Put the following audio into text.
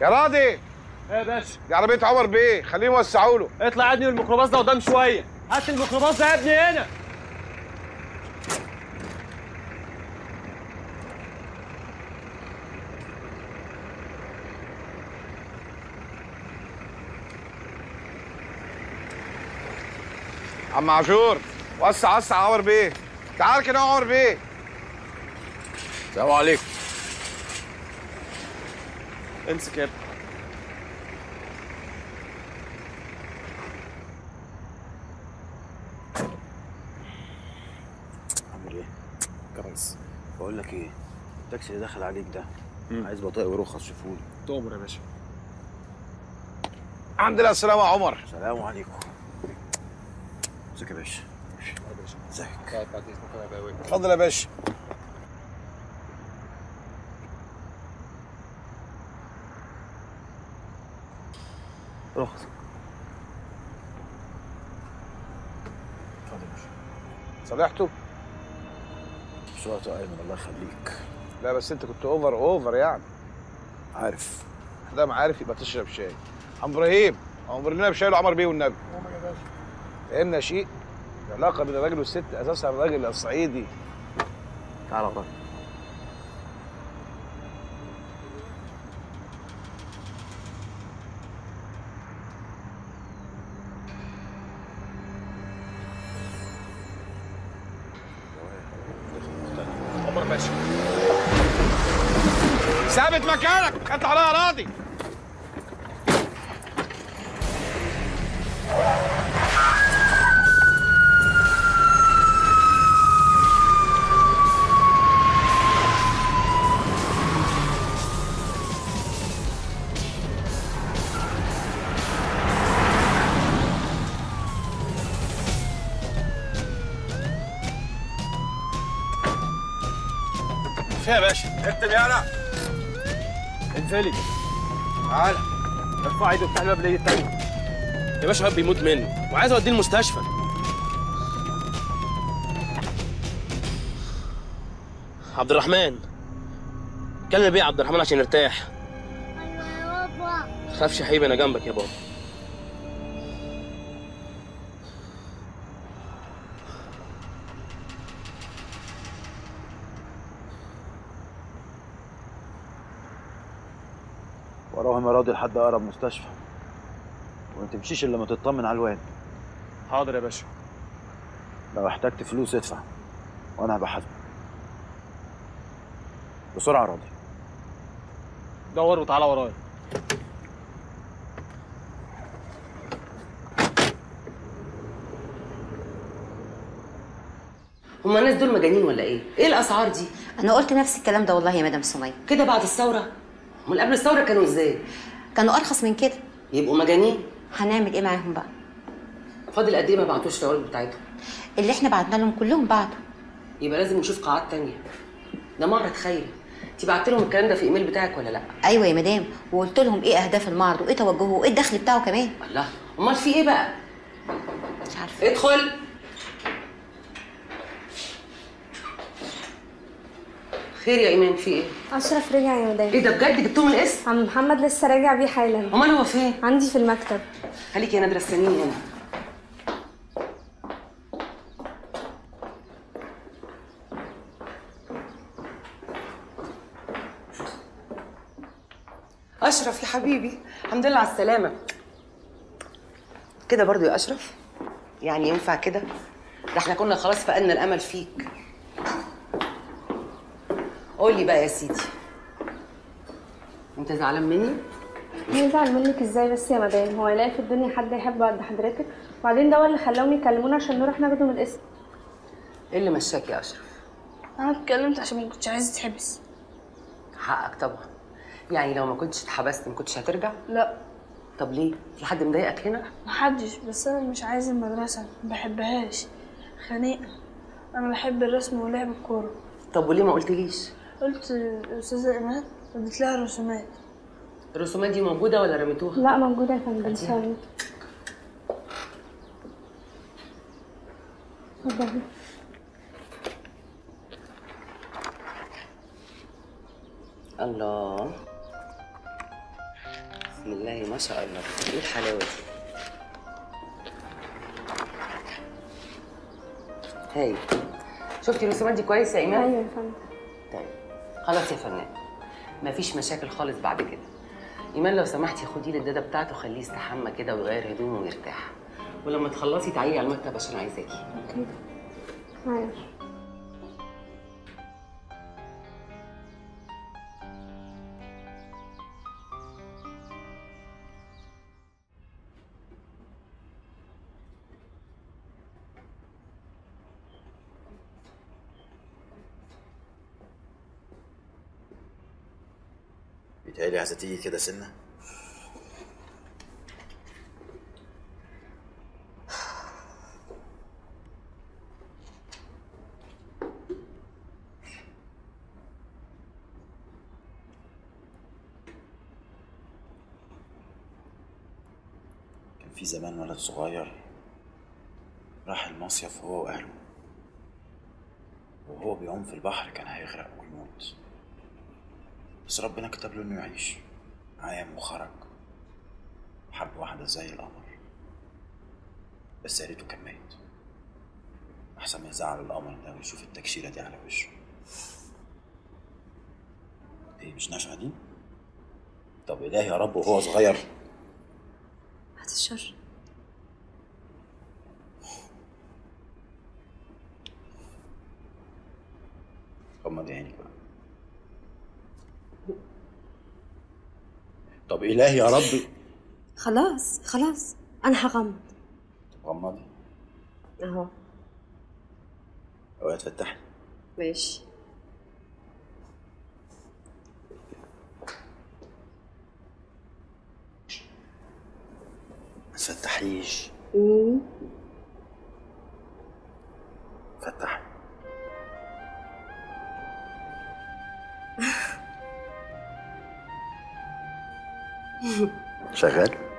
يا راضي ايه يا باشا دي عربيه عمر بيه خليهم يوسعوا له اطلع يا ابني من الميكروباص ده قدام شويه هات الميكروباص ده يا ابني هنا عم عاشور وسع وسع عمر بيه تعال كده يا عمر بيه السلام عليكم امسك يا ابني عامل ايه؟ كويس بقول لك ايه التاكسي اللي داخل عليك ده عايز بطايق ورخص شوفولي تؤمر يا باشا الحمد لله السلامة يا عمر السلام عليكم ازيك يا باشا ازيك اتفضل يا باشا رخص اتفضل يا باشا صالحته مش وقت ايمن الله يخليك لا بس انت كنت اوفر اوفر يعني عارف ده ما عارف يبقى تشرب شاي عم ابراهيم امر لنا بشاي عمر بيه والنبي فهمنا شيء العلاقه بين الراجل والست اساسها الراجل الصعيدي تعالى ورايا عمر باشا ثابت مكانك اطلع عليها راضي فيها يا باشا اكتب يالا انزلي تعالى ارفع ايده بتاع الباب الايد التانية يا باشا الواد بيموت منه وعايز اوديه المستشفى عبد الرحمن كلم بيه عبد الرحمن عشان يرتاح ايوه يا بابا خافش يا حبيبي انا جنبك يا بابا وراهم يا راضي لحد اقرب مستشفى وما تمشيش الا لما تطمن على الواد حاضر يا باشا لو احتجت فلوس ادفع وانا هبقى حاسبك بسرعه يا راضي دور وتعالى ورايا هما الناس دول مجانين ولا ايه؟ ايه الاسعار دي؟ انا قلت نفس الكلام ده والله يا مدام سمية كده بعد الثوره؟ امال قبل الثوره كانوا ازاي؟ كانوا ارخص من كده يبقوا مجانين؟ هنعمل ايه معاهم بقى فاضل قد ايه ما بعتوش العروض بتاعتهم؟ اللي احنا بعتنا لهم كلهم بعتوا يبقى لازم نشوف قاعات تانية ده معرض خيري انت بعت لهم الكلام ده في ايميل بتاعك ولا لا؟ ايوه يا مدام وقلت لهم ايه اهداف المعرض وايه توجهه وايه الدخل بتاعه كمان الله امال في ايه بقى؟ مش عارفه ادخل خير يا ايمان في ايه؟ أشرف رجع يا مدام ايه ده بجد جبتهم الاسم؟ عم محمد لسه راجع بيه حالا امال هو فين؟ عندي في المكتب خليكي يا نادره استنيني هنا اشرف يا حبيبي الحمد لله على السلامه كده برضو يا اشرف يعني ينفع كده ده احنا كنا خلاص فقدنا الامل فيك قول لي بقى يا سيدي انت زعلان مني يزعل منك ازاي بس يا مدام هو يلاقي في الدنيا حد يحبه قد حضرتك وبعدين ده هو اللي خلاهم يكلمونا عشان نروح ناخده من الاسم ايه اللي مشاك يا اشرف انا اتكلمت عشان ما كنتش عايزه تحبس حقك طبعا يعني لو ما كنتش اتحبست ما كنتش هترجع لا طب ليه في حد مضايقك هنا محدش بس انا مش عايزه المدرسه ما بحبهاش خنيقه انا بحب الرسم ولعب الكوره طب وليه ما قلتليش قلت الاستاذه ايمان اديت لها رسومات الرسومات دي موجوده ولا رميتوها لا موجوده يا فندم ثانيه اتفضلي الله بسم الله ما شاء الله ايه الحلاوه دي هاي شفتي الرسومات دي كويس يا ايمان ايوه يا فندم طيب خلاص يا فنان مفيش مشاكل خالص بعد كده ايمان لو سمحتي خدي لي الداده بتاعته خليه يستحمى كده ويغير هدومه ويرتاح ولما تخلصي تعالي على المكتب عشان عايزاكي اوكي معايا بيتهيألي عايزة تيجي كده سنة كان في زمان ولد صغير راح المصيف هو وأهله وهو بيعوم في البحر كان هيغرق ويموت بس ربنا كتب له انه يعيش عام وخرج حب واحدة زي القمر بس يا ريته كان ميت أحسن ما يزعل القمر ده ويشوف التكشيرة دي على وشه إيه مش نافعة دي؟ طب إلهي يا رب وهو صغير هات الشر غمض عينك بقى طب إلهي يا رب خلاص خلاص انا هغمض طب غمضي اهو اوعي تفتحي ماشي ما تفتحيش مم. فتحي شغال